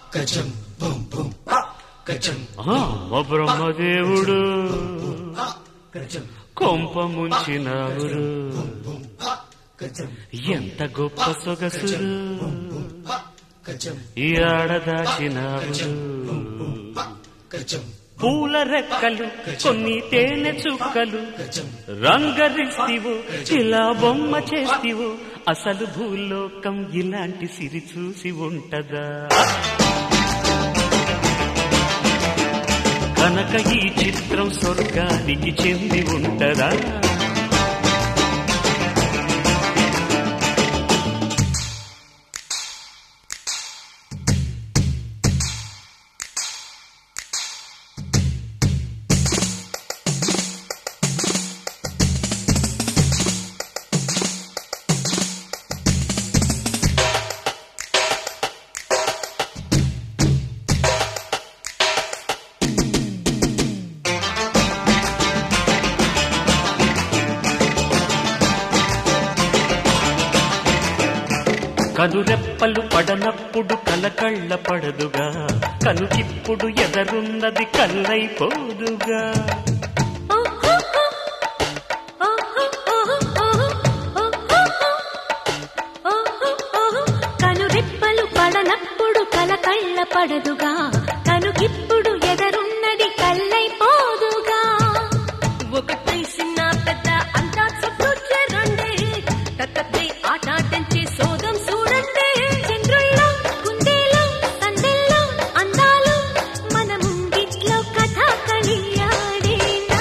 గజం బుం బుం గజం ఆ, మా బ్రహ్మదేవుడు గజం కొంప ముంచినావురు బుం గజం ఎంత గొప్ప సొగసురు గజం ఈ ఆడదాచినావురు గజం పూల రెక్కలు కొన్ని తేనె చుక్కలు గజం రంగరిస్తివో ఇలా బొమ్మ చేస్తివో అసలు భూలోకం ఇలాంటి సిరి చూసి ఉంటదా కనుక ఈ చిత్రం స్వర్గానికి చెంది ఉంటదా కనురెప్పలు పడనప్పుడు కలకళ్ళ పడదుగా కనుకిప్పుడు ఎదరున్నది కల్లైపోదుగా కనురెప్పలు పడనప్పుడు కలకళ్ళ పడదుగా కనుకిప్పుడు ఎదరున్నది కల్లైపోదుగా ఒకటై చిన్న పెద్ద అంతా చుట్టూ చేరండి తక్కపై ఆటాటించి సోదం చూడండి చంద్రుల్లో కుందేలో సందెల్లో అందాలు మన ముంగిట్లో కథ కలియాడేనా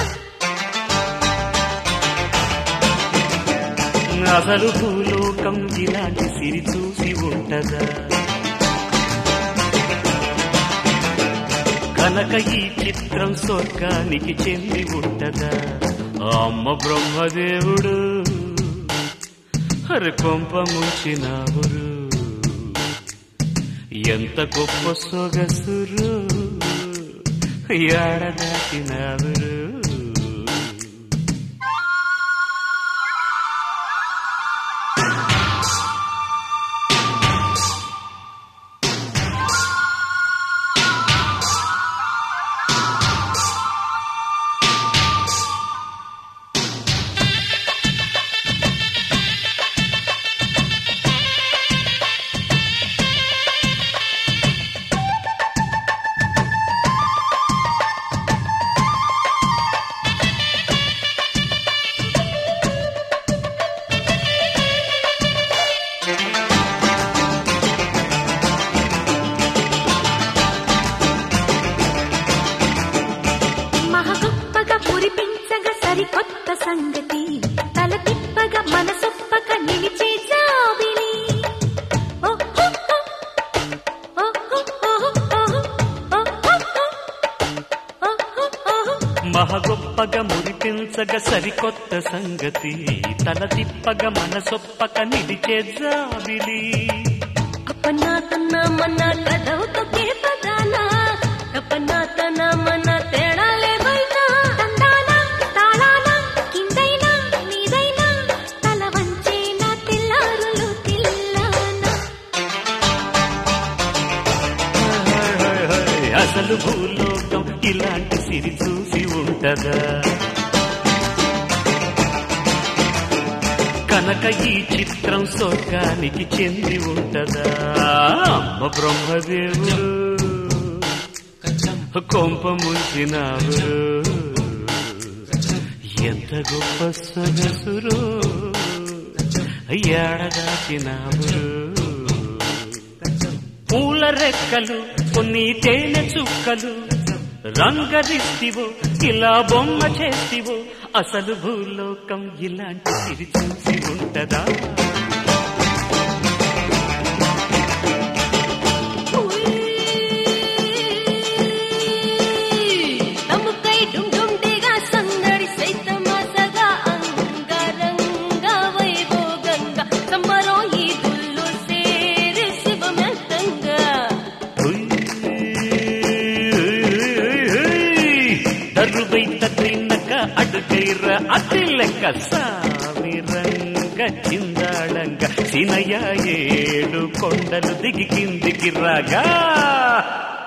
అసలు భూలోకం ఇలాంటి సిరి చూసి ఉంటదా కనుక ఈ చిత్రం స్వర్గానికి చెంది ఉంటదా ఆ అమ్మ బ్రహ్మదేవుడు హరి కొంప ముంచినావురు ఎంత గొప్ప సొగసురు ఏడదాటినావురు మహగొప్పగా మురిపించగా సరికొత్త సంగతి తల తిప్పగా మనసొప్పక నిలిచే జాబిలి ఓ, ఓ, ఓ. ఓ, ఓ, ఓ, ఓ, ఓ, ఓ, ఓ, ఓ. మహగొప్పగా మురిపించగ సరికొత్త సంగతి తల తిప్పగ మనసొప్పక నిలిచే జాబిలి అప్పన్నా తన్నా మన్న కథవుతో కేపదానా అప్పన్నా తన మన తేడాలే బైనా తందానా తాళానా కిందైనా నీదైనా తల వంచేనా తెల్లారులు తిల్లానా అసలు భూలోకం ఇలాంటి సిరి చూసి ఉంటదా కనుక ఈ చిత్రం స్వర్గానికి చెంది ఉంటదా అమ్మ బ్రహ్మదేవుడు గజం కొంప ముంచినావురు ఎంత గొప్ప సొగసురు ఏడదాచినావురు పూల రెక్కలు కొన్ని తేనె చుక్కలు రంగరిస్తివో ఇలా బొమ్మ చేస్తివో అసలు భూలోకం ఇలాంటి సిరి చూసి ఉంటదా తముకై డుండుండిగా సందడి సైతమసగా అంగరంగ వైభోగంగా సంబరం ఈ దుల్లు సేరి శివమెంతంగా దరువై తట్టినక అడుగైర అతి లెక్క సామిరంగ చిందాళంగ సీనయ్య ఏడు కొండలు దిగి కిందికి రాగా